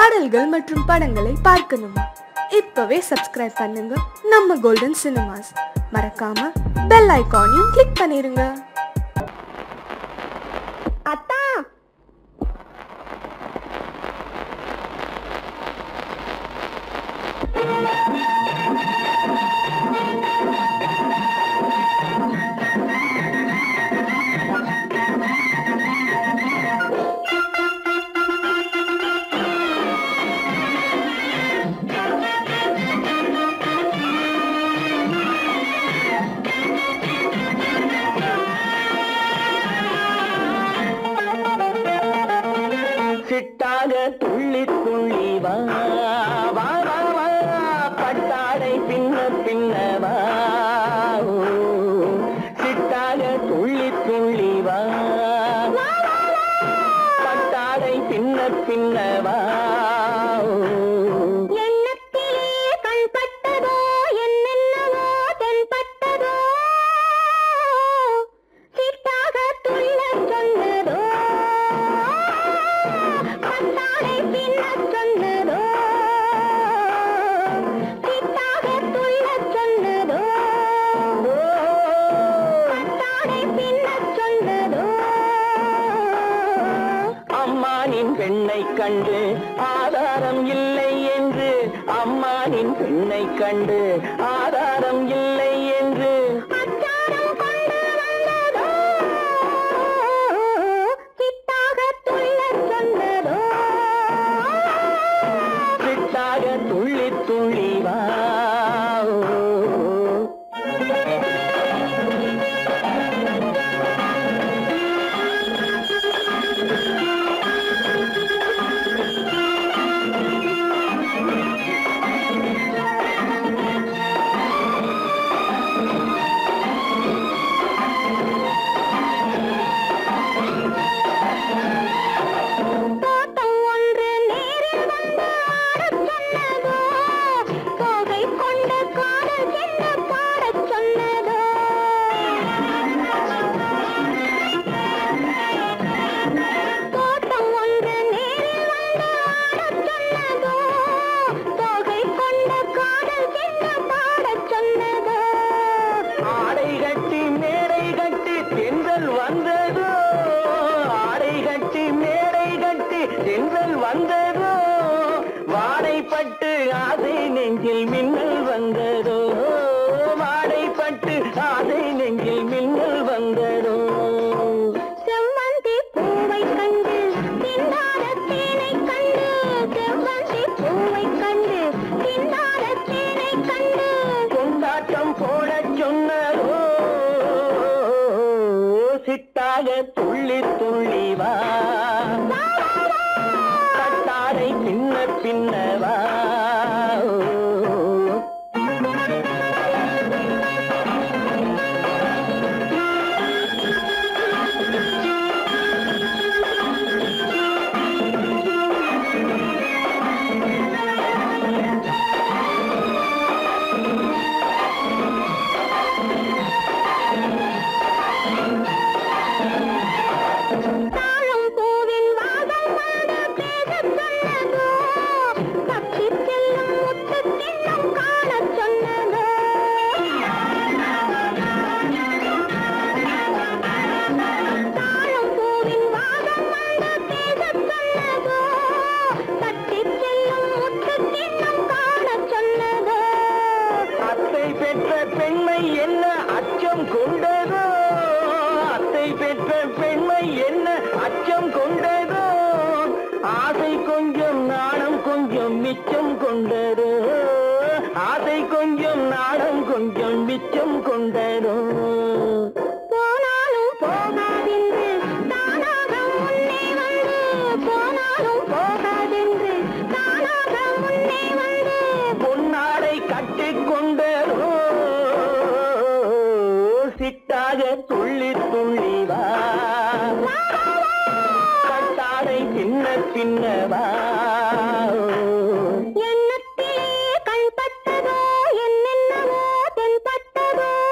பாடல்கள் மற்றும் படங்களை பார்க்கணுமா இப்பவே சப்ஸ்கிரைப் பண்ணுங்க நம்ம கோல்டன் சினிமாஸ் மறக்காம பெல் ஐகானையும் கிளிக் பண்ணிருங்க அத்தா சிட்டாக துள்ளி துள்ளி வா வா வா வா பட்டாடை பின்ன பின்ன வா ஓ, சிட்டாக துள்ளி துள்ளி வா பட்டாடை பின்ன பின்ன வா ஓ. எண்ணத்திலே கண் பட்டதோ என்னென்னவோ தென்பட்டதோ சிட்டாக துள்ள சொன்னதோ பட்டாடை பின்ன சொன்னதோ சிட்டாக துள்ள சொன்னதோ பட்டாடை பின்ன சொன்னதோ அம்மானின் பெண்ணை கண்டு ஆதாரம் இல்லை என்று அம்மானின் பெண்ணை கண்டு ஆதாரம் இல்லை என்று அச்சாரம் கொண்டு வந்ததோ சிட்டாக துள்ள சொன்னதோ சிட்டாக துள்ளி துள்ளி வா தோட்டம் ஒன்று நேரில் வந்து ஆடச் சொன்னதோ தோகை கொண்ட காதல் என்ன பாடச் சொன்னதோ தோட்டம் ஒன்று நேரில் வந்து ஆடச் சொன்னதோ தோகை கொண்ட காதல் என்ன பாடச் சொன்னதோ ஆடை கட்டி மேடை கட்டி தென்றல் வந்ததோ ஆடை கட்டி மேடை கட்டி தென்றல் வந்ததோ வாடைப்பட்டு ஆசை நெஞ்சில் மின்னல் வந்ததோ வாடைப்பட்டு ஆசை நெஞ்சில் மின்னல் வந்ததோ செவ்வந்தி பூவை கண்டு திண்டாட தேனை கண்டு செவ்வந்தி பூவை கண்டு திண்டாட தேனை கண்டு கொண்டாட்டம் போடச் சொன்னதோ சிட்டாக துள்ளி துள்ளி வா கட்டாரை பின்ன பின்ன வா தாழம் பூவின் வாசம் வந்து பேசச் சொன்னதோ தப்பிச் செல்லும் முத்துக் கிண்ணம் காணச் சொன்னதோ தாழம் பூவின் வாசம் வந்து பேசச் சொன்னதோ தட்டிச் செல்லும் முத்துக் கிண்ணம் காணச் சொன்னதோ அத்தை பெற்ற பெண்மை என்ன அச்சம் கொண்டதோ அத்தை பெற்ற பெண்மை என்ன அச்சம் கொண்டதோ ஆசை கொஞ்சம் நாணம் கொஞ்சம் மிச்சம் கொண்டதோ ஆசை கொஞ்சம் நாணம் கொஞ்சம் மிச்சம் கொண்டதோ போனாலும் போகாதென்று தானாக முன்னே வந்து போனாலும் போகாதென்று தானாக முன்னே வந்து பொன்னாடை கட்டிக்கொண்டதோ சிட்டாக துள்ளி துள்ளி வா கட்டாடை பின்ன பின்ன வா எண்ணத்திலே கண் பட்டதோ என்னென்னவோ தென்பட்டதோ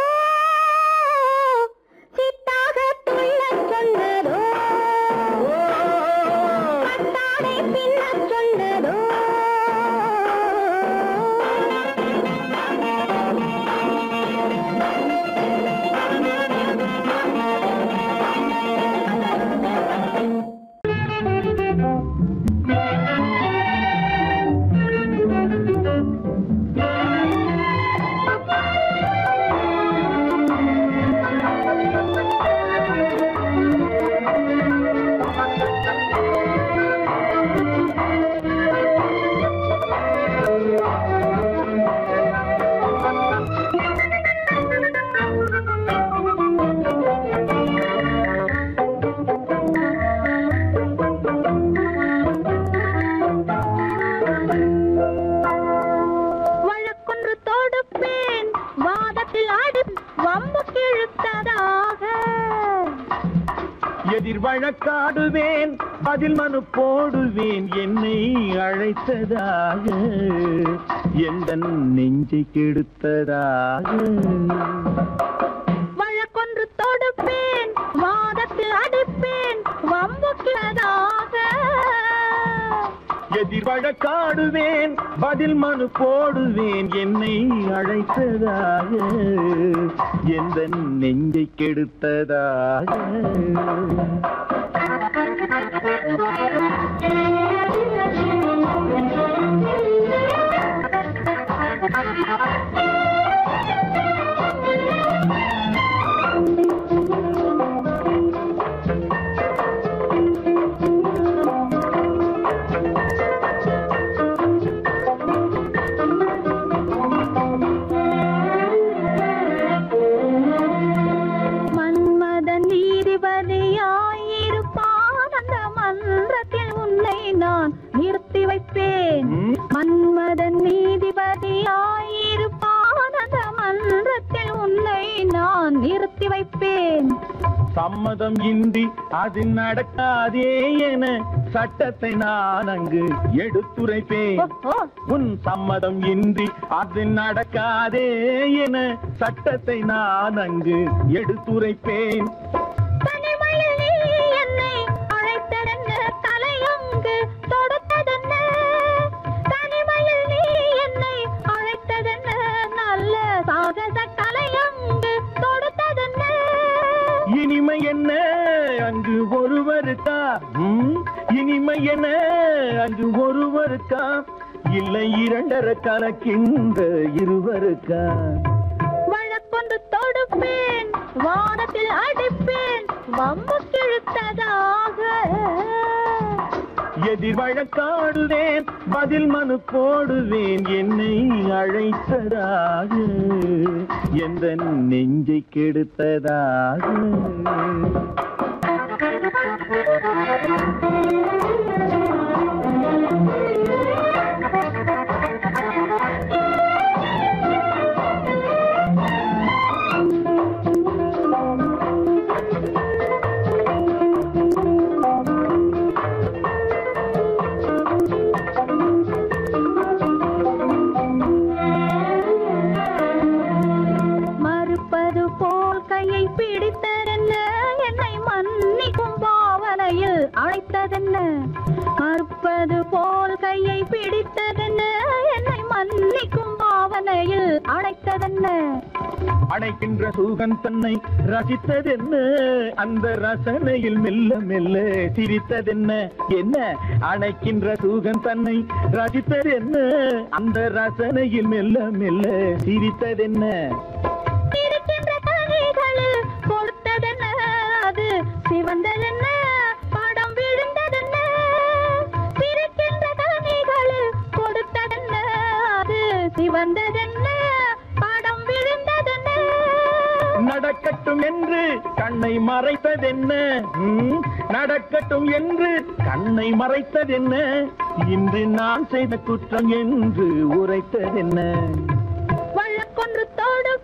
எதிர் வழக்காடுவேன் பதில் மனு போடுவேன் என்னை அழைத்ததாக எந்த நெஞ்சை கெடுத்ததாக வழக்கொன்று தொடுப்பேன் வாதத்தில் அடிப்பேன் வம்புக்கிறதாக எதிர் வழக்காடுவேன் பதில் மனு போடுவேன் என்னை அழைத்ததாக எந்த நெஞ்சை கெடுத்ததாக மன்மதன் நீதிபதியாயிருப்பான் அந்த மன்றத்தில் உன்னை நான் நிறுத்தி வைப்பேன் ம்? மன்மதன் நீதிபதியாயிருப்பான் அந்த மன்றத்தில் உன்னை நான் நிறுத்தி வைப்பேன் சம்மதம் இன்றி அது நடக்காதே என சட்டத்தை நான் அங்கு எடுத்துரைப்பேன் ஓஹோ, உன் சம்மதம் இன்றி அது நடக்காதே என சட்டத்தை நான் அங்கு எடுத்துரைப்பேன் தனிமையில் நீ என்னை அழைத்ததென்ன தலையங்கு தொடுத்ததென்ன தனிமையில் நீ என்னை அழைத்ததென்ன நல்ல சாகச தலையங்கு தொடுத்ததென்ன இனிமை என்ன அங்கு ஒருவருக்கா ம்? இனிமை என்ன அங்கு ஒருவருக்கா இல்லை இரண்டரை கணக்கின்ற இருவருக்கா வழக்கொண்டு தொடுப்பேன் வானத்தில் அடிப்பேன் வம்பு கிழுத்ததாக எதிர் வழக்காடுவேன் பதில் மனு போடுவேன் என்னை அழைத்ததாக எந்த நெஞ்சை கெடுத்ததாக மறுப்பது போல் கையை பிடித்ததென்ன என்னை மன்னிக்கும் பாவனையில் அழைத்ததென்ன மறுப்பது போல் கையை பிடித்ததென்ன என்னை மன்னிக்கும் பாவனையில் அழைத்ததென்ன அணைக்கின்ற சூகன் தன்னை ரசித்ததென்ன அந்த ரசனையில் மெல்ல மெல்ல சிரித்ததென்ன என்ன அணைக்கின்ற சூகன் தன்னை ரசித்ததென்ன அந்த ரசனையில் மெல்ல மெல்ல சிரித்ததென்ன இருக்கின்ற கனிகளில் கொடுத்ததென்ன அது சிவந்ததென்ன படம் விழுந்ததென்ன இருக்கின்ற கனிகளில் கொடுத்ததென்ன அது சிவந்ததென்ன படம் விழுந்ததென்ன நடக்கட்டும் என்று கண்ணை மறைத்ததென்ன ம், நடக்கட்டும் என்று கண்ணை மறைத்ததென்ன இன்று நான் செய்த குற்றம் என்று உரைத்ததென்ன வழக்கொன்று தோடு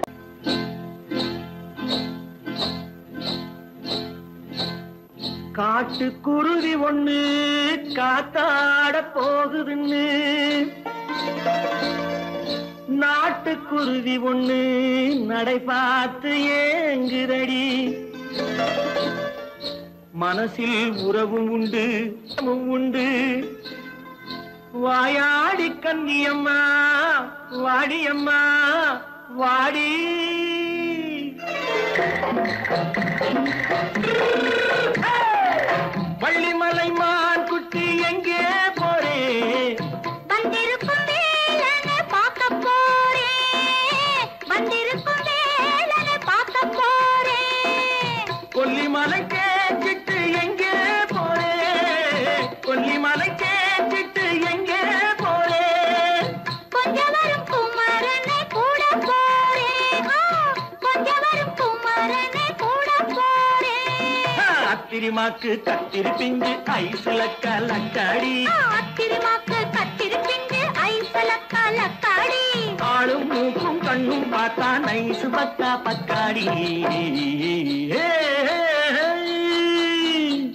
காட்டு குருவி ஒண்ணு காத்தாட போகுதுன்னு நாட்டுக்குருவி ஒண்ணு நடை பார்த்து ஏங்குதடி மனசில் உறவும் உண்டு உறவும் உண்டு வாயாடி கன்னியம்மா வாடியம்மா வாடி வள்ளிமலை மான் குட்டி எங்கே போறே வந்திருக்கும் வேலனை பார்க்க போறேன் வந்திருக்கும் வேலனை பார்க்க போறேன் கொல்லிமலை கேச்சிட்டு எங்கே போறே கொல்லிமலை கேச்சிட்டு எங்கே போறே கொஞ்சம் வரும் குமரனை கூட போறேன் ஆ, கொஞ்சம் வரும் குமரனை கூட போறேன் அத்திரிமாக்கு கத்திரி பிஞ்சு ஐசுல கலக்காடி அத்திரிமாக்கு கத்திருப்பிங்கு ஐசல கலக்காடி ஆளும் மூக்கும் கண்ணும் பார்த்தா நைசு பக்கா பக்காடி ஏ, ஏ, ஏ.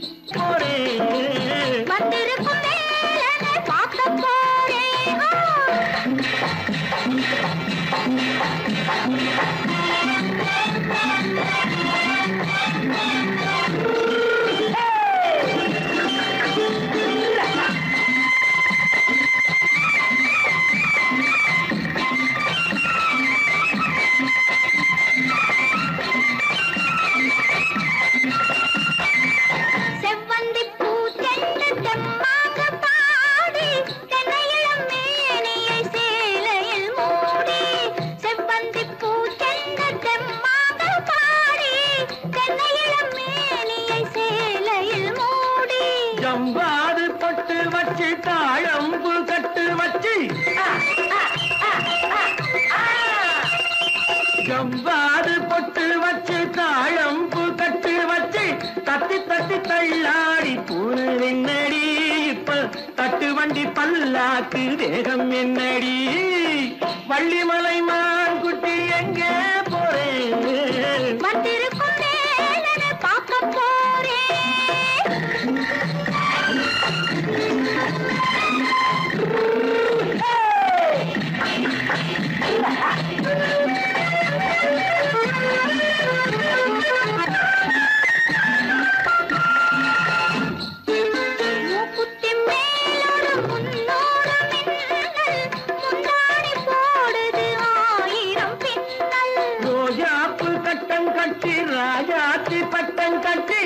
பல்லாக்கு தேகம் என்னடி வள்ளிமலை மான் குட்டி எங்கே போறேன் வந்திருக்கும் நேரனை பார்க்க போறேன் மூக்குத்தி மேலோடு முன்னோடு மின்னல் முந்தாடி போடுது ஆயிரம் பின்னல் ரோஜாப்பு கட்டம் கட்டி ராஜாத்தி பட்டம் கட்டி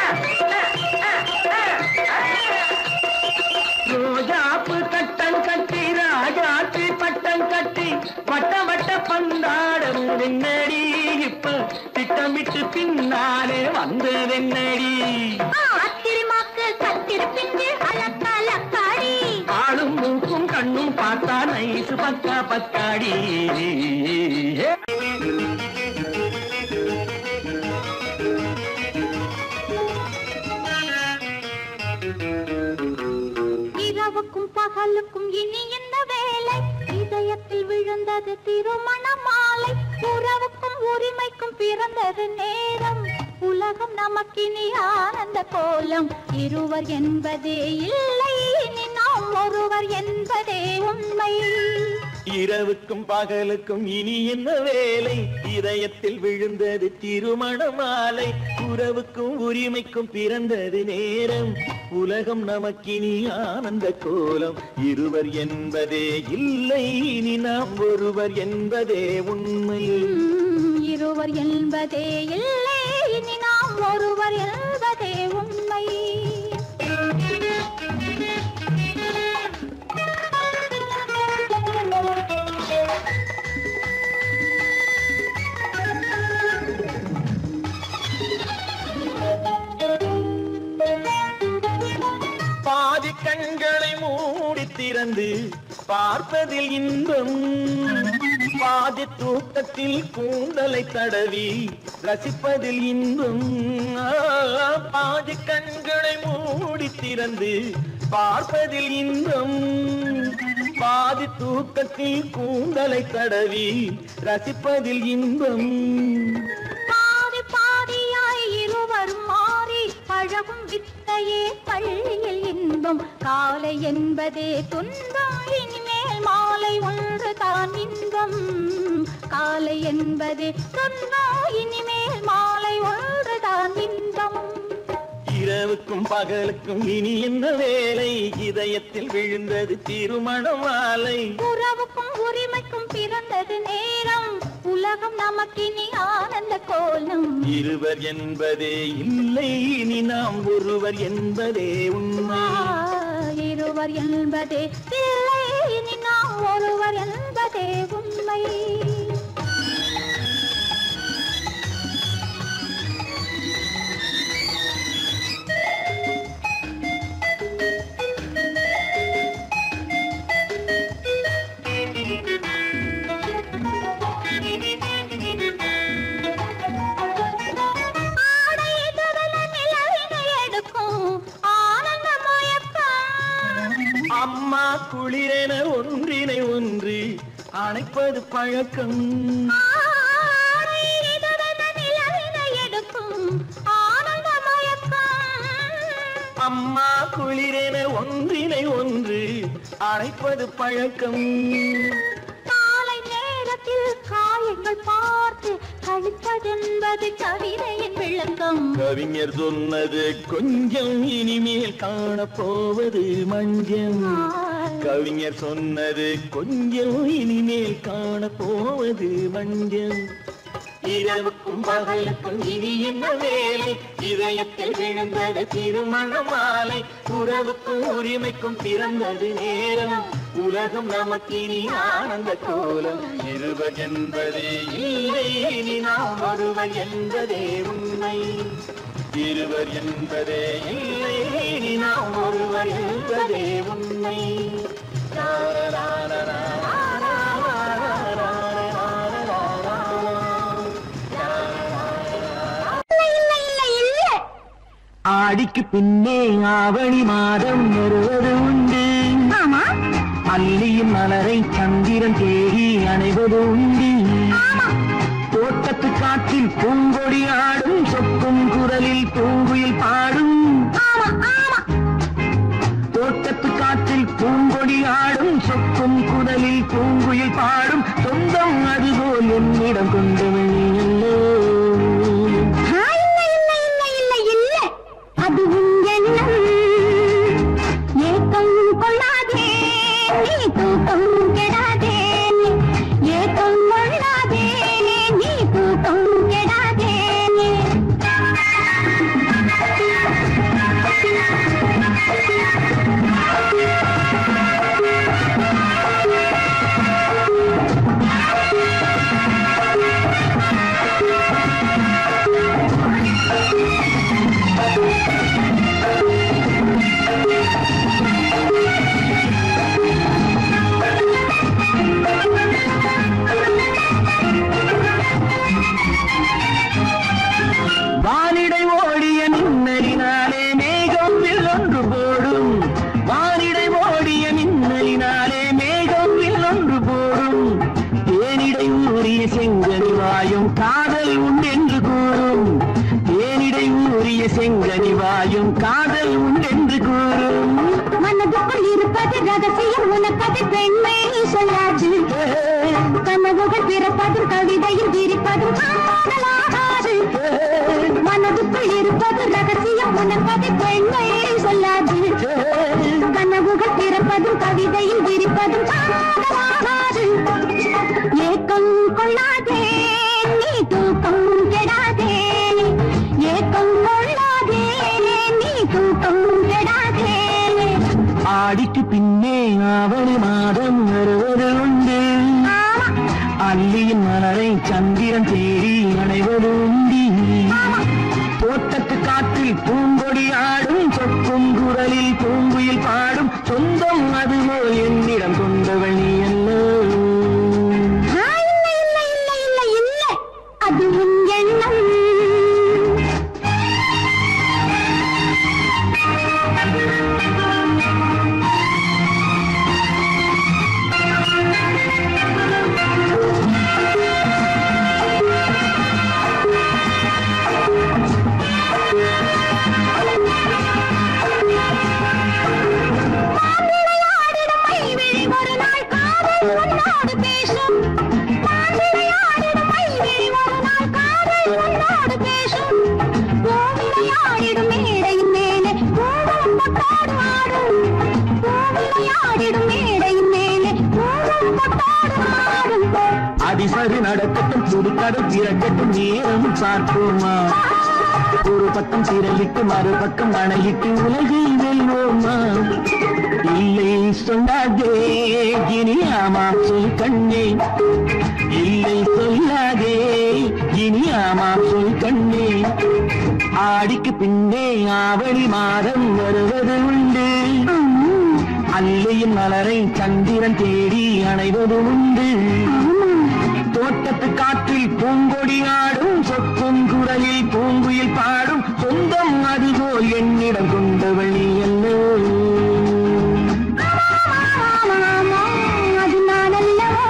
ரோஜாப்பு கட்டம் கட்டி ராஜாத்தி பட்டம் கட்டி வட்ட வட்ட பந்தாடம் என்னடி இப்ப திட்டமிட்டு பின்னாலே வந்ததென்னடி ஆத்திரமாக்கு கத்திருப்பிஞ்சு அலக்கலக்காடி ஆளும் மூக்கும் கண்ணும் பார்த்தா நைசு பக்கா பக்காடி இரவுக்கும் பகலுக்கும் இனி என்ன வேலை இதயத்தில் விழுந்தது திருமண மாலை உறவுக்கும் உரிமைக்கும் பிறந்தது நேரம் உலகம் நமக்கினி ஆனந்த கோலம் இருவர் என்பதே இல்லை இனி நாம் ஒருவர் என்பதே உண்மை இரவுக்கும் பகலுக்கும் இனி என்ன வேலை இதயத்தில் விழுந்தது திருமண மாலை உறவுக்கும் உரிமைக்கும் பிறந்தது நேரம் உலகம் நமக்கினி ஆனந்த கோலம் இருவர் என்பதே இல்லை இனி நாம் ஒருவர் என்பதே உண்மை உம், இருவர் என்பதே இல்லை இனி நாம் ஒருவர் என்பதே உண்மை பாதி கண்களை மூடி திறந்து பார்ப்பதில் இன்பம் பாதி தூக்கத்தில் கூந்தலை தடவி ரசிப்பதில் இன்பம் ஆ, பாதி கண்களை மூடி திறந்து பார்ப்பதில் இன்பம் பாதி தூக்கத்தில் கூந்தலை தடவி ரசிப்பதில் இன்பம் பாதி பாதியாய் இருவர் மாறி பழகும் வித்தையே பள்ளியில் இன்பம் காலை என்பதே துன்பம் இனிமேல் மாலை ஒன்று தான் இன்பம் காலை என்பதே துன்பம் இனிமேல் மாலை ஒன்று தான் இன்பம் இரவுக்கும் பகலுக்கும் இனி என்ன வேலை இதயத்தில் விழுந்தது திருமண மாலை உறவுக்கும் உரிமைக்கும் பிறந்தது நேரம் உலகம் நமக்கினி ஆனந்த கோலம் இருவர் என்பதே இல்லை இனி நாம் ஒருவர் என்பதே உண்மை ஆ, இருவர் என்பதே இல்லை இனி நாம் ஒருவர் என்பதே உண்மை ஆடை இதழல நிலவினை எடுக்கும் ஆனந்த மயக்கம் அம்மா குளிரென ஒன்றினை ஒன்று அணைப்பது பழக்கம் ஆடை இதழல நிலவினை எடுக்கும் ஆனந்த மயக்கம் அம்மா குளிரென ஒன்றினை ஒன்று அணைப்பது பழக்கம் காலை நேரத்தில் காயங்கள் பார்த்து கழிப்பதென்பது கவிதையின் விளக்கம் கவிஞர் சொன்னது கொஞ்சம் இனிமேல் காணப்போவது மஞ்சம் கவிஞர் சொன்னது கொஞ்சம் இனிமேல் காணப்போவது மஞ்சம் இரவுக்கும் பகலுக்கும் இனி என்ன வேலை இதயத்தில் விழுந்தது திருமண மாலை உறவுக்கும் உரிமைக்கும் பிறந்தது நேரம் உலகம் நமக்கு இனி ஆனந்த கோலம் இருவர் என்பதே இல்லை இனி நாம் ஒருவர் என்பதே உண்மை இருவர் என்பதே இல்லை இனி நாம் ஒருவர் என்பதே உண்மை இல்ல இல்ல இல்ல ஆடிக்கு பின்னே ஆவணி மாதம் வருவது உண்டு ஆமா அல்லியின் மலரை சந்திரன் தேடி அணைவது உண்டி தோட்டத்து காற்றில் பூங்கொடி ஆடும் சொக்கும் குரலில் பூங்குயில் பாடும் தோட்டத்து காற்றில் பூங்கொடி ஆடும் சொக்கும் குரலில் பூங்குயில் பாடும் சொந்தம் அதுபோல் என்னிடம் கொண்டவள் நீ அல்லோ ஆ, இல்லை, இல்லை, இல்லை, இல்லை, இல்லை. அதுவும் எண்ணம். ஏக்கம் கொள்ளாதே நீ தூக்கம் கெடாதே ஏக்கம் கொள்ளாதே நீ தூக்கம் கெடாதே வானிடை ஓடிய மின்னலினாலே மேகம் ஒன்று போடும் வானிடை ஓடிய மின்னலினாலே மேகம் ஒன்று போடும் தேனிடை ஊறிய செங்கனி வாயும் காதல் உண்டென்று கூறும் தேனிடை ஊறிய செங்கனி வாயும் காதல் உண்டென்று கூறும் மனதுக்குள் இருப்பது ரகசியம் உனக்கது பெண்மை சொல்லாது கனவுகள் பிறப்பதும் கவிதையில் விரிப்பதும் காதலாகாது மனதுக்குள் இருப்பது ரகசியம் உனக்கது பெண்மை சொல்லாது கனவுகள் பிறப்பதும் கவிதையில் விரிப்பதும் காதலாகாது ஏக்கம் கொள்ளாதே நீ தூக்கம் கெடாதே ஏக்கம் கொள்ளாதே நீ தூக்கம் கெடாதே ஆடிக்கு பின்னே ஆவணி மாதம் வருவது உண்டு அல்லியின் மலரை சந்திரன் தேடி அணைவது உண்டி தோட்டத்து காற்றில் பூங்கொடி ஆடும் சொக்கும் குரலில் பூங்குயில் பாடும் சொந்தம் அதுபோல் என்னிடம் கொண்டவள் நீ அல்லோ ஆ, இல்லை, இல்லை, இல்லை, இல்லை, இல்லை. அது உன் எண்ணம் மாப்பிள்ளையாடிடும் மைவிழி ஒரு நாள் காதல் உன்னோடு பேசும் மாப்பிள்ளையாடிடும் மைவிழி ஒரு நாள் காதல் உன்னோடு பேசும் கோவிலையாடிடும் மேடையின் மேலே கோவம் கொட்டாடு ஆடும் கோவிலையாடிடும் மேடையின் மேலே கோவம் கொட்டாடு ஆடும் அதிசரு நடக்கட்டும் துடுக்கடும் திறக்கட்டும் நேரம் பார்ப்போமா ஒரு பக்கம் திரளிட்டு மறுபக்கம் அணையிட்டு உலகை வெல்வோமா இல்லை சொல்லாதே இனி ஆமாம் சொல் கண்ணே இல்லை சொல்லாதே இனி ஆமாம் சொல் கண்ணே ஆடிக்கு பின்னே ஆவணி மாதம் வருவது உண்டு அல்லையின் மலரை சந்திரன் தேடி அணைவது உண்டு தோட்டத்து காற்றில் பூங்கொடி ஆடும் சொக்கும் குரலில் பூங்குயில் பாடும் சொந்தம் அதுபோல் என்னிடம் கொண்டவள் நீ அல்லோ ஆமாமா, அது நான் அல்லவோ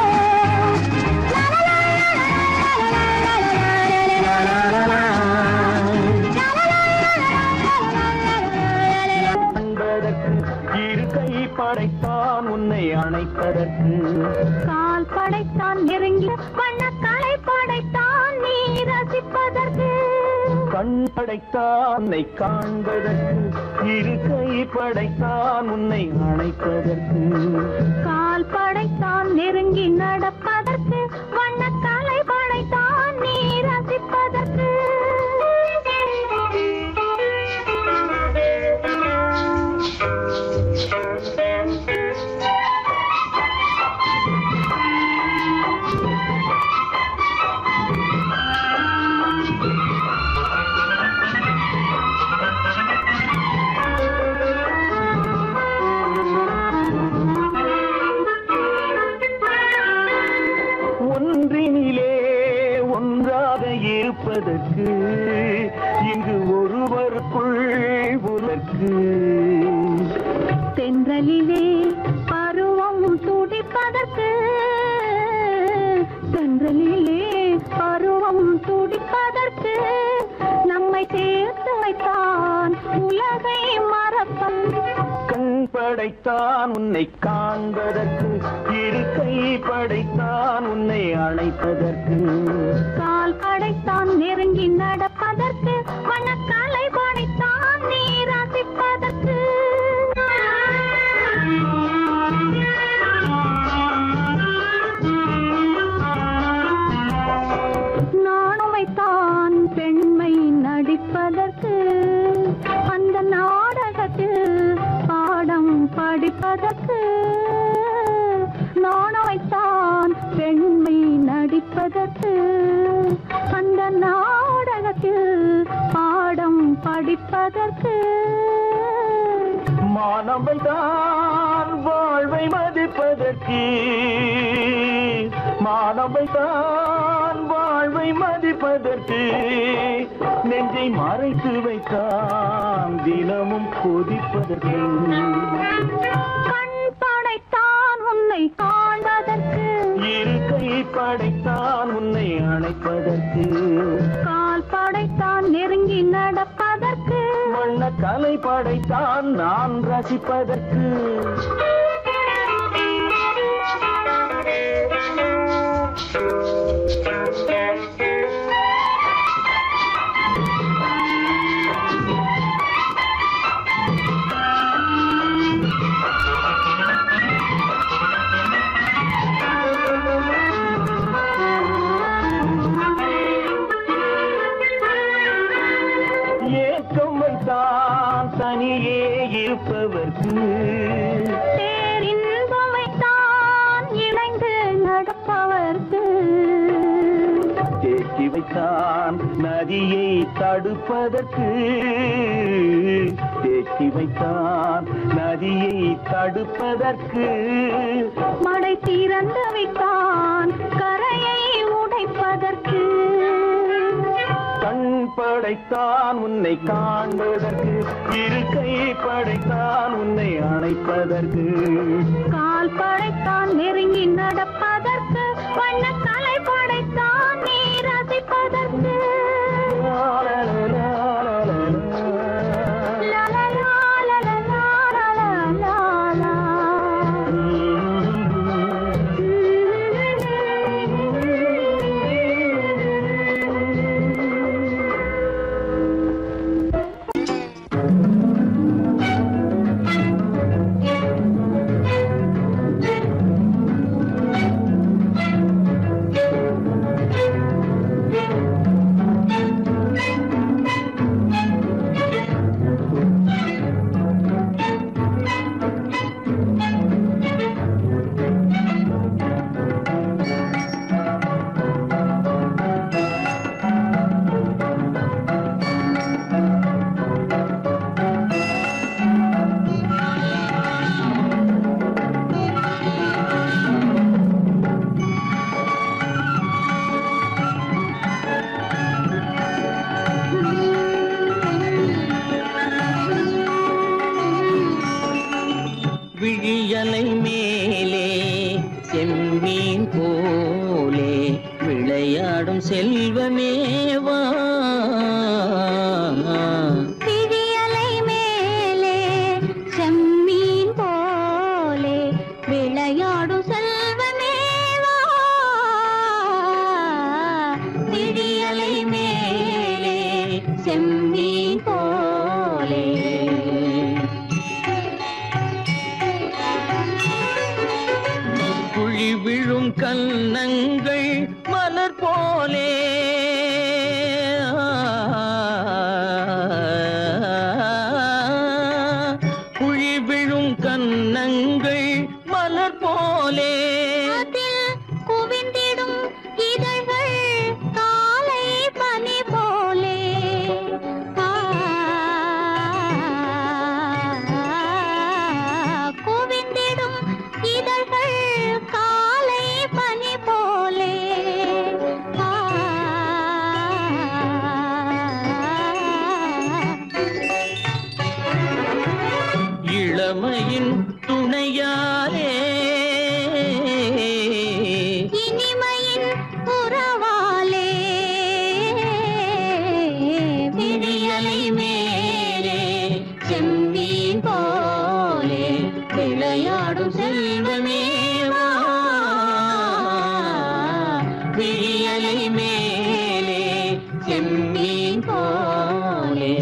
அன்பதற்கு இரு கை படைத்தான் உன்னை அணைப்பதற்கு கால் படைத்தான் நெருங்கி வண்ணக்காலை படைத்தான் நீ ரசிப்பதற்கு கண் படைத்தான் உன்னை காண்பதற்கு இரு கை படைத்தான் உன்னை அணைப்பதற்கு கால் படைத்தான் நெருங்கி நடப்பதற்கு வண்ணக்காலை படைத்தான் நீ ரசிப்பதற்கு ஒன்றினிலே ஒன்றாக இருப்பதற்கு இங்கு ஒருவருக்குள் ஒருவருக்கு தென்றலிலே பருவம் உலகை மறப்பன் கண் படைத்தான் உன்னை காண்பதற்கு இரு கை படைத்தான் உன்னை அழைப்பதற்கு கால் படைத்தான் நெருங்கி நடப்பதற்கு மனக்காலை படைத்தான் நீ ரசிப்பதற்கு நானும் வைத்தான் பெண்மை நடிப்பதற்கு அந்த நாடகத்தில் பாடம் படிப்பதற்கு நானும் வைத்தான் பெண்மை நடிப்பதற்கு அந்த நாடகத்தில் பாடம் படிப்பதற்கு மானவை தான் வாழ்வை மதிப்பதற்கு மானவை தான் வாழ்வை மதிப்பதற்கு நெஞ்சை மறைத்து வைத்தான் தினமும் கொதிப்பதற்கு கண் படைத்தான் உன்னை காண்பதற்கு இரு கை படைத்தான் உன்னை அணைப்பதற்கு கால் படைத்தான் நெருங்கி நடப்பதற்கு வண்ண கலை படைத்தான் நான் ரசிப்பதற்கு ஏக்கம் வைத்தான் தனியே இருப்பவர்க்கு பேரின்பம் வைத்தான் இணைந்து நடப்பவர்க்கு தேக்கி வைத்தான் நதியை தடுப்பதற்கு தேக்கி வைத்தான் நதியை தடுப்பதற்கு மடை திறந்து வைத்தான் கரையை உடைப்பதற்கு கண் படைத்தான் உன்னை காண்பதற்கு இரு கை படைத்தான் உன்னை அணைப்பதற்கு கால் படைத்தான் நெருங்கி நடப்பதற்கு வண்ண கலை படைத்தான் நீ ரசிப்பதற்கு லலலா, லலலா, லலலா. விழியலை மேலே செம்மீன் போலே விளையாடும் செல்வமேவா விழியலை மேலே செம்மீன் போலே விளையாடும் செல்வமேவா விழியலை மேலே செம்மீன் போலே குழி விழும் கன்னங்கள் மலர் போலே குழி விழும் கன்னங்கள் மலர் போலே அதில் குவிந்திடும் இதழ்கள் காலை பனி போலே ஆ, குவிந்திடும் இதழ்கள் காலை பனி போலே ஆ, இளமையின் துணையாலே இனிமையின் உறவாலே விழியலை மேலே செல்வமே வா விழியலை மேலே செம்மீன் போலே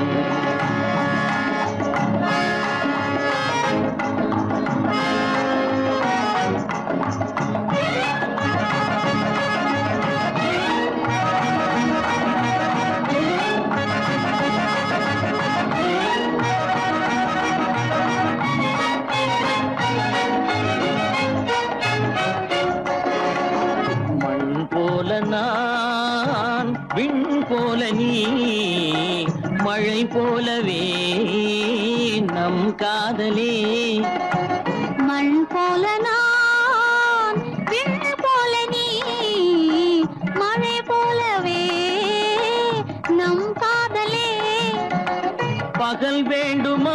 மண் போல நான் விண் போல நீ மழை போலவே நம் காதலே மண் போல நான் விண் போல நீ மழை போலவே நம் காதலே பகல் வேண்டுமா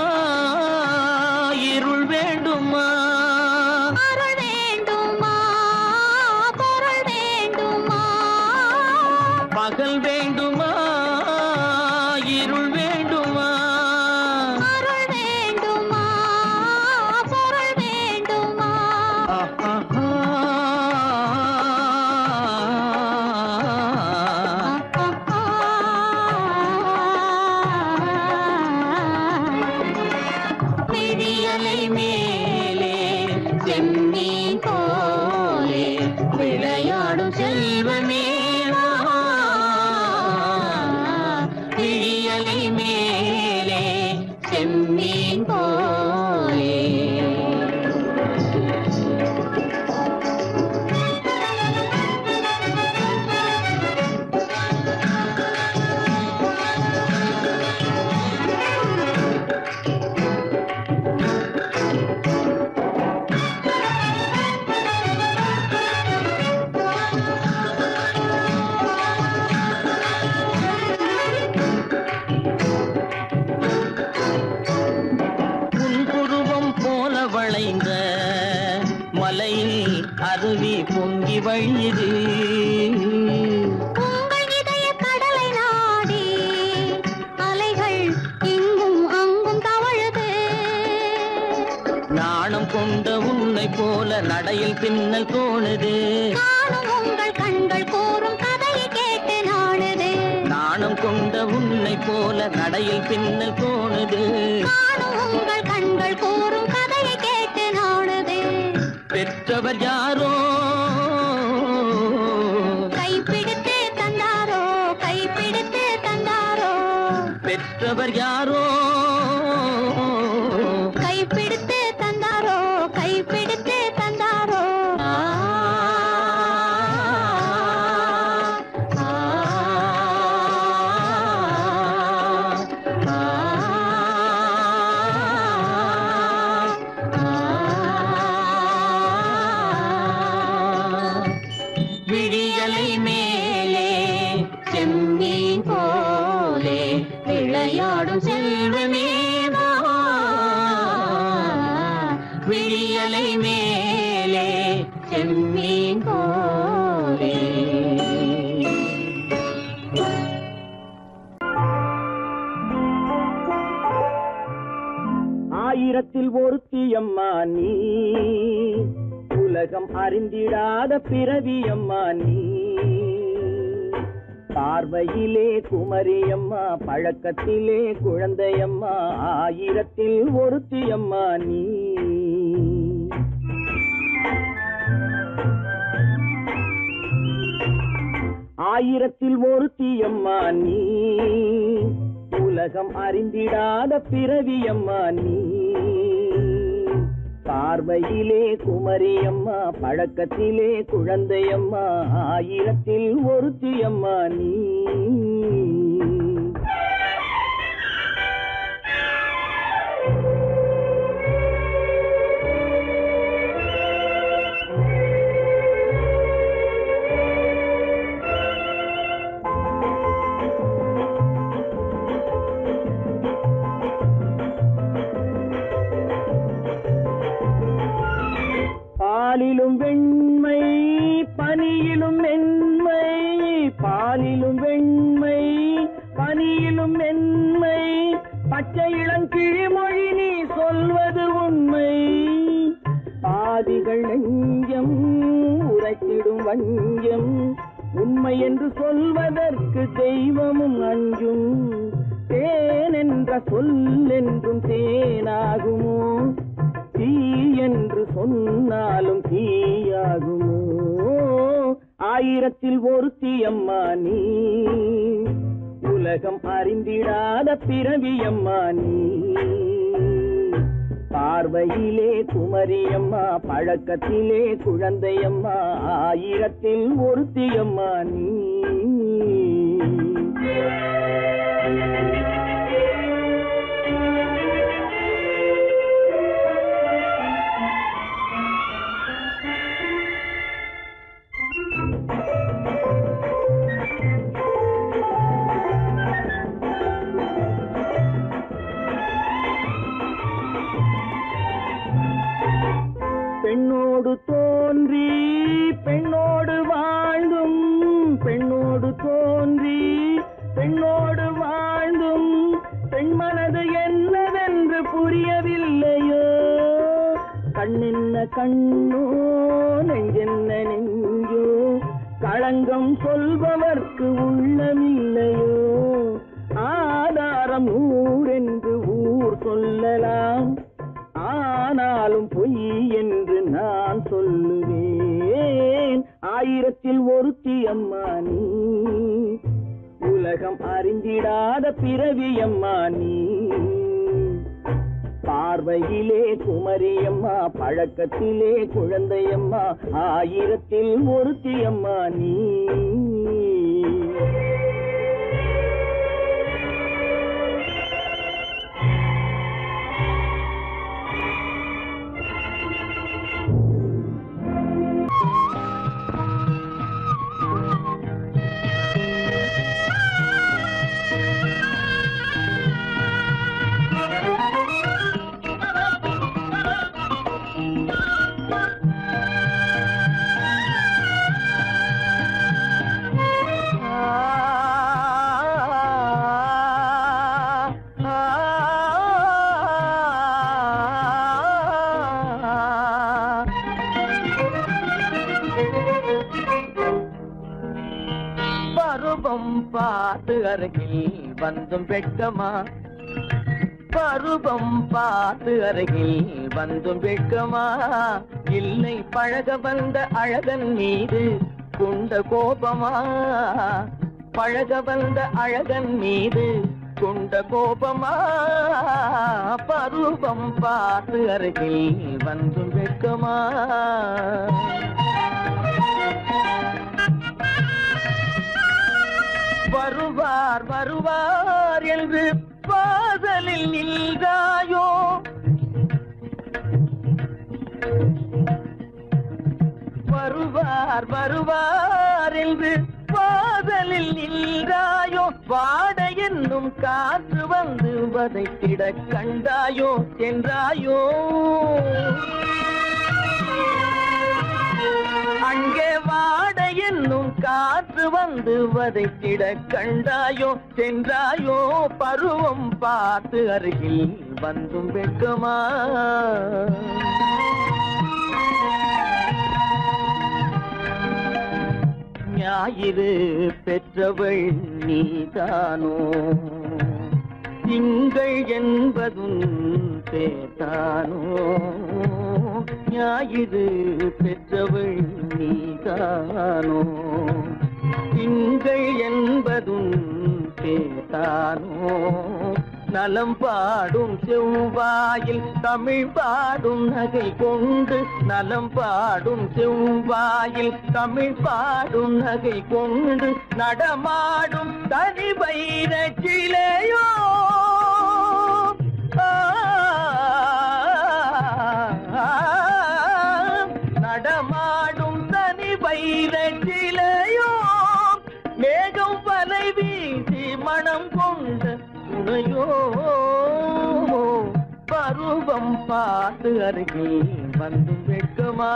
இருள் வேண்டுமா அருள் வேண்டுமா பொருள் வேண்டுமா பகல் வேண்டுமா இருள் வேண்டுமா அருள் வேண்டுமா பொருள் வேண்டுமா விழியலை மேலே செம்மீன் போலே விளையாடும் செல்வமே வா. விழியலை மேலே செம்மீன் போலே உன் புருவம் போல வளைந்த மலையில் அருவி பொங்கி வழியுது உங்கள் இதய கடலை நாடி அலைகள் இங்கும் அங்கும் தவழுது நாணம் கொண்ட உன்னை போல நடையில் பின்னல் தோணுது நானும் உங்கள் கண்கள் கூறும் கதையை கேட்டு நாடுது நாணம் கொண்ட உன்னை போல நடையில் பின்னல் தோணுது நானும் உங்கள் கண்கள் கூறும் கதையை கேட்டு நாடுது பெற்றவர் யாரோ கைப்பிடித்து தந்தாரோ கைப்பிடித்து தந்தாரோ பெற்றவர் யாரோ கைப்பிடித்து தந்தாரோ கைப்பிடித்து தந்தாரோ ஆ, ஆ, ஆ, ஆ. விழியலை மேலே செம்மீன் போலே விளையாடும் செல்வமே வா. விழியலை மேலே செம்மீன் போலே ஆயிரத்தில் ஒருத்தியம்மா நீ உலகம் அறிந்திடாத பிறவியம்மா நீ பார்வையிலே குமரியம்மா பழக்கத்திலே குழந்தையம்மா ஆயிரத்தில் ஒருத்தியம்மா நீ ஆயிரத்தில் ஒருத்தியம்மா நீ உலகம் அறிந்திடாத பிறவியம்மா நீ பார்வையிலே குமரியம்மா பழக்கத்திலே குழந்தையம்மா ஆயிரத்தில் ஒருத்தியம்மா நீ பாலிலும் வெண்மை பனியிலும் மென்மை பாலிலும் வெண்மை பனியிலும் மென்மை பச்சை இளங்கிழிமொழி நீ சொல்வது உண்மை பாதி காதல்கள் நெஞ்சம் உரைத்திடும் வஞ்சம் உண்மை என்று சொல்வதற்கு தெய்வமும் அஞ்சும் தேன் என்ற சொல் என்றும் தேனாகுமோ தீ என்று சொன்னாலும் தீயாகுமோ ஆயிரத்தில் ஒருத்தி அம்மா நீ உலகம் அறிந்திடாத பிறவியம்மா நீ பார்வையிலே குமரியம்மா பழக்கத்திலே குழந்தையம்மா ஆயிரத்தில் ஒருத்தியம்மா நீ பெண்ணோடு தோன்றி பெண்ணோடு வாழ்ந்தும் பெண்ணோடு தோன்றி பெண்ணோடு வாழ்ந்தும் பெண் மனது என்னவென்று புரியவில்லையோ கண்ணென்ன கண்ணோ நெஞ்சென்ன நெஞ்சோ களங்கம் சொல்பவர்க்கு உள்ளமில்லையோ ஆதாரம் நூறென்று ஊர் சொல்லலாம் ஆனாலும் பொய் என்று நான் சொல்லுவேன் ஆயிரத்தில் ஒருத்தி அம்மா நீ உலகம் அறிந்திடாத பிறவி அம்மா நீ பார்வையிலே குமரியம்மா பழக்கத்திலே குழந்தையம்மா ஆயிரத்தில் ஒருத்தி அம்மா நீ பருவம் பார்த்து அருகில் வந்தும் வெட்கமா பருவம் பார்த்து அருகில் வந்தும் வெட்கமா இல்லை பழக வந்த அழகன் மீது கொண்ட கோபமா பழக வந்த அழகன் மீது கொண்ட கோபமா பருவம் பார்த்து அருகில் வந்தும் வெட்கமா வருவார் வருவார் என்று வாசலில் நின்றாயோ வருவார் வருவார் என்று வாசலில் நின்றாயோ வாட என்னும் காற்று வந்து வதைத்திட கண்டாயோ சென்றாயோ அங்கே வாட என்னும் காற்று வந்து வதைத்திட கண்டாயோ சென்றாயோ பருவம் பார்த்து அருகில் வந்தும் வெட்கமா ஞாயிறு பெற்றவள் நீதானோ திங்கள் என்பதும் பேத்தானோ ஞாயிறு பெற்றவள் நீதானோ திங்கள் என்பதும் பேத்தானோ நலம் பாடும் செவ்வாயில் தமிழ் பாடும் நகை கொண்டு நலம் பாடும் செவ்வாயில் தமிழ் பாடும் நகை கொண்டு நடமாடும் தனி வைர சிலையோ நடமாடும் தனி வைர சிலையோ மேகம் வலை வீசி மனம் கொண்ட துணையோ பருவம் பார்த்து அருகில் வந்து வெட்கமா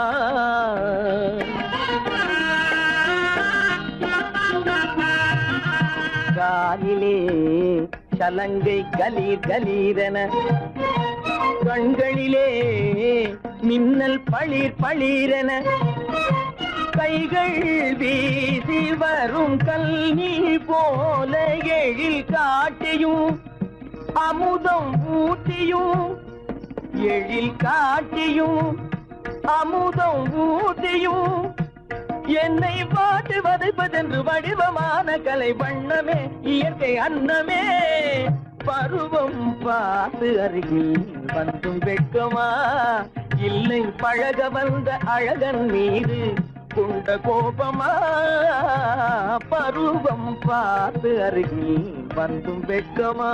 காலிலே சலங்கை கலீர் கலீரென கண்களிலே மின்னல் பளிர் பளிரென கைகள் வீசி வரும் கல்வி போல எழில் காட்டியும் அமுதம் ஊட்டியும் எழில் காட்டியும் அமுதம் ஊட்டியும் என்னை பாட்டு வதைப்பதென்று வடிவமான கலை வண்ணமே இயற்கை அன்னமே பருவம் பார்த்து அருகில் வந்தும் வெட்கமா இல்லை பழக வந்த அழகன் மீது கொண்ட கோபமா பருவம் பார்த்து அருகில் வந்தும் வெட்கமா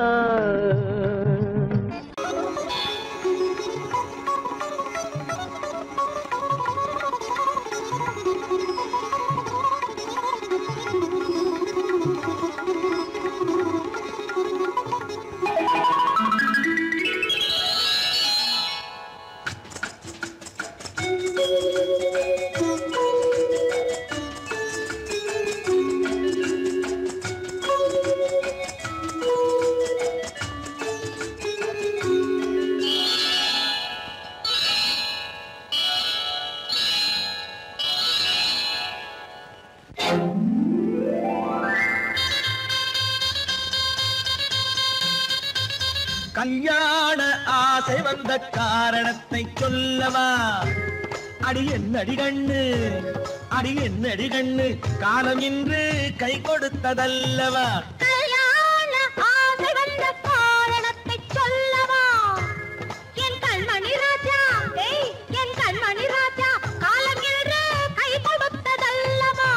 கல்யாண ஆசை வந்த காரணத்தை சொல்லவா அடி என்னடி கண்ணு அடி என்னடி கண்ணு காலம் இன்று கை கொடுத்ததல்லவா கல்யாண ஆசை வந்த காரணத்தை சொல்லவா என் கண்மணி ராஜா ஏய் என் கண்மணி ராஜா காலம் என்று கை கொடுத்ததல்லவா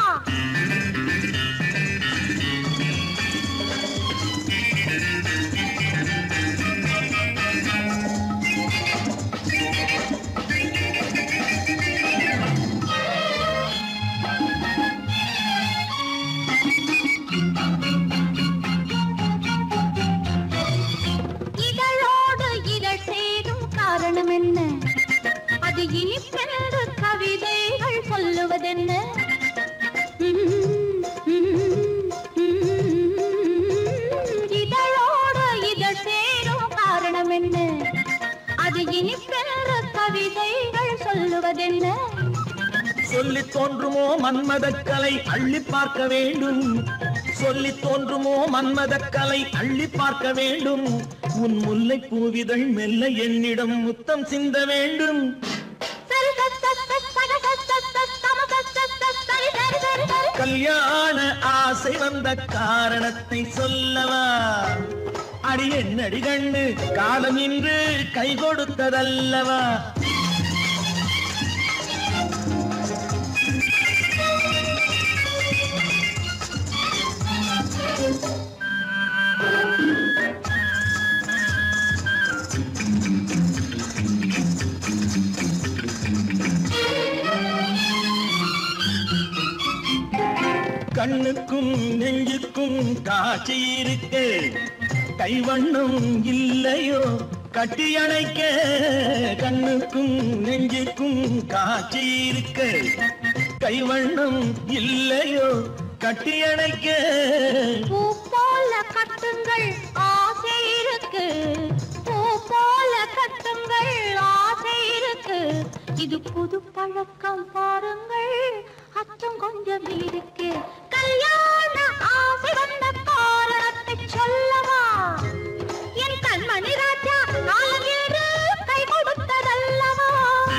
இதழோடு இதழ் சேரும் காரணம் என்ன அது இனிப்பென்று கவிதைகள் சொல்லுவதென்ன இதழோடு இதழ் சேரும் காரணம் என்ன அது இனிப்பென்று கவிதைகள் சொல்லுவதென்ன சொல்லி தோன்றுமோ மன்மதக் கலை அள்ளி பார்க்க வேண்டும் சொல்லி தோன்றுமோ மன்மதக் கலை அள்ளி பார்க்க வேண்டும் உன் முல்லை பூவிதழ் மெல்ல என்னிடம் முத்தம் சிந்த வேண்டும் சரி சரி சரி சரி சரி சரி சரி சரி சரி சரி சரி சரி கல்யாண ஆசை வந்த காரணத்தை சொல்லவா அடி என்னடி கண்ணு காலம் இன்று கை கொடுத்ததல்லவா கண்ணுக்கும் நெஞ்சுக்கும் காட்சி இருக்கு கைவண்ணம் இல்லையோ கட்டி அணைக்க கண்ணுக்கும் நெஞ்சுக்கும் காட்சி இருக்கு கைவண்ணம் இல்லையோ கட்டி அணைக்க பூ போல கட்டுங்கள் ஆசை இருக்கு பூ போல கட்டுங்கள் ஆசை இருக்கு இது புது பழக்கம் பாருங்கள் அச்சம் கொஞ்சம் இருக்கு கல்யாண ஆசை வந்த காரணத்தை சொல்லவா என் கண்மணி ராஜா காலம் ஏறு கை கொடுத்ததல்லவா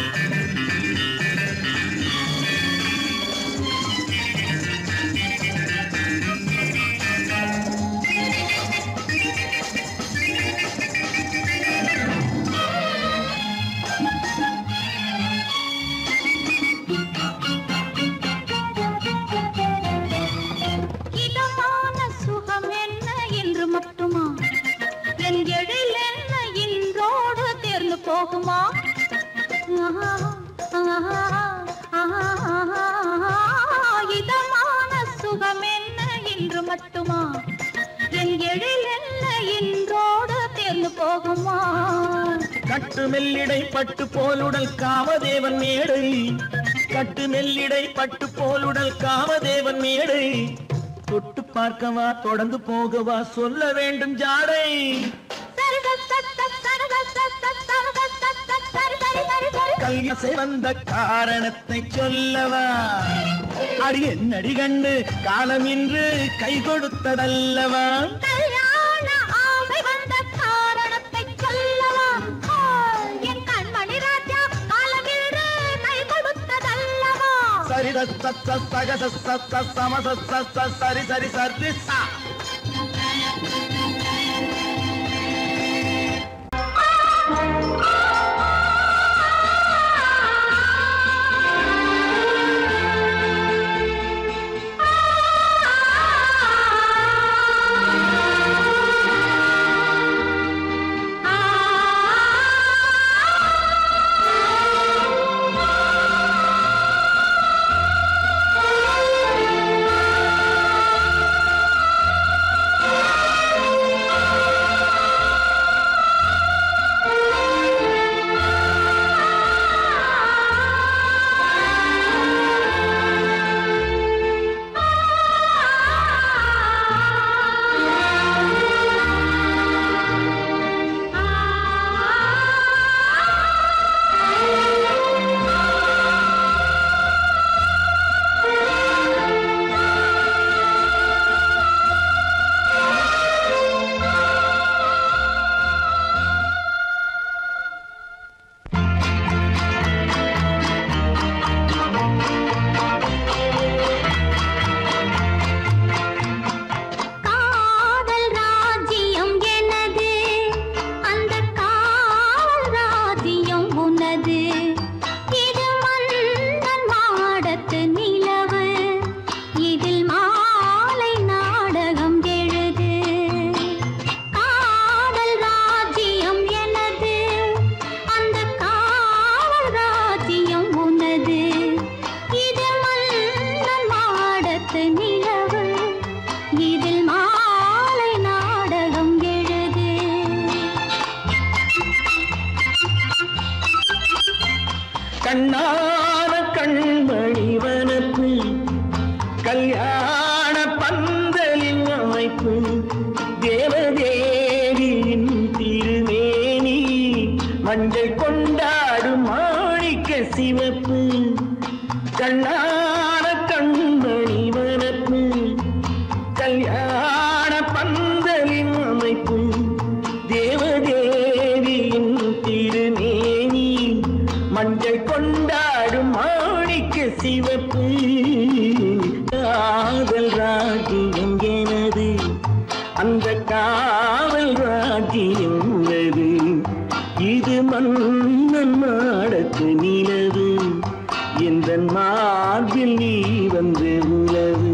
இதமான சுகம் என்ன என்று மட்டுமா என் எழில் என்ன இன்றோடு தேர்ந்து போகுமா ஆஹா, ஆஹா, ஆஹா, இதமான சுகம் என்ன என்று மட்டுமா என் எழில் என்ன இன்றோடு தேர்ந்து போகுமா கட்டு மெல்லிடை பட்டு போலுடல் காமதேவன் மேடை கட்டு மெல்லிடை பட்டு போலுடல் காமதேவன் மேடை தொட்டு பார்க்கவா தொடர்ந்து போகவா சொல்ல வேண்டும் ஜாடை சரி சரி சரி சரி சரி சரி சரி சரி சரி சரி சரி கல்யாசை வந்த காரணத்தை சொல்லவா அடி என்னடி கண்டு காலம் இன்று கை கொடுத்ததல்லவா கல்யாண ஆசை வந்த காரணத்தை சொல்லவா ஆ, என் கண்மணி ராஜா காலமில்லை கை கொடுத்ததல்லவா சரி சத்த சக சத்த சம சத்த சரி சரி சரி சா காதல் ராஜ்யம் எனது அந்த காவல் ராஜ்யம் உனது இது மன்னன் மாடத்து நிலவு இதில் மாலை நாடகம் எழுது காதல் ராஜ்யம் எனது அந்த காவல் ராஜ்யம் உனது இது மன்னன் மாடத்து நிலவு இதில் மாலை நாடகம் எழுது கண்ணான கண்மணி வனப்பு கல்யாண பந்தலின் அமைப்பு தேவதேவியின் திருமேனி மஞ்சள் கொண்டாடும் மாணிக்க சிவப்பு கண்ணான கண்மணி வனப்பு கல்யாண பந்தலின் அமைப்பு தேவதேவியின் திருமேனி மஞ்சள் கொண்டாடும் மாணிக்க சிவப்பு காதல் ராஜ்யம் எனது அந்த காவல் ராஜ்யம் உள்ளது இது மன்னன் மாடத்து நிலவு எந்த மார்பில் நீ வந்து உலவு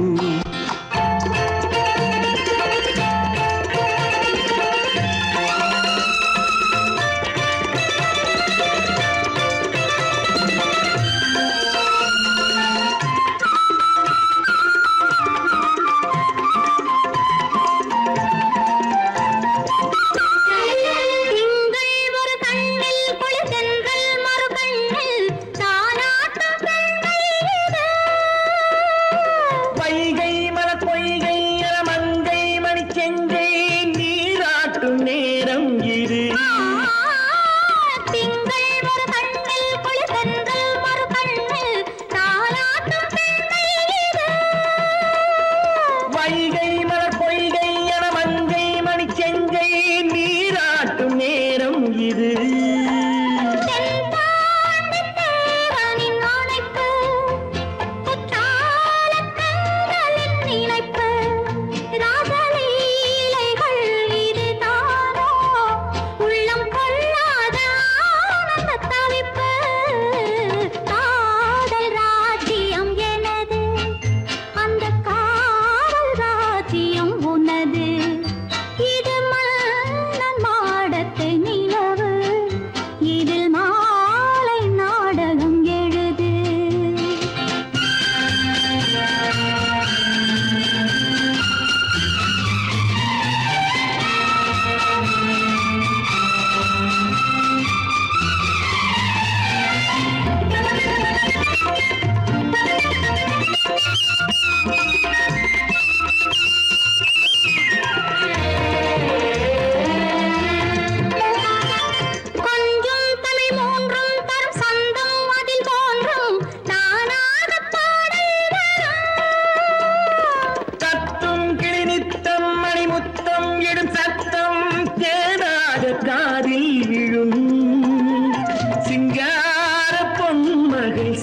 திங்கள் ஒரு கண்ணில் குளிர்தென்றல் மறு கண்ணில் தானாட்டம் பெண்கள் இது.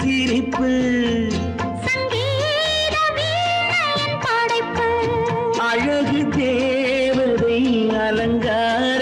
சிரிப்பு சங்கீத வீணையின் படைப்பு அழகு தேவதை அலங்கார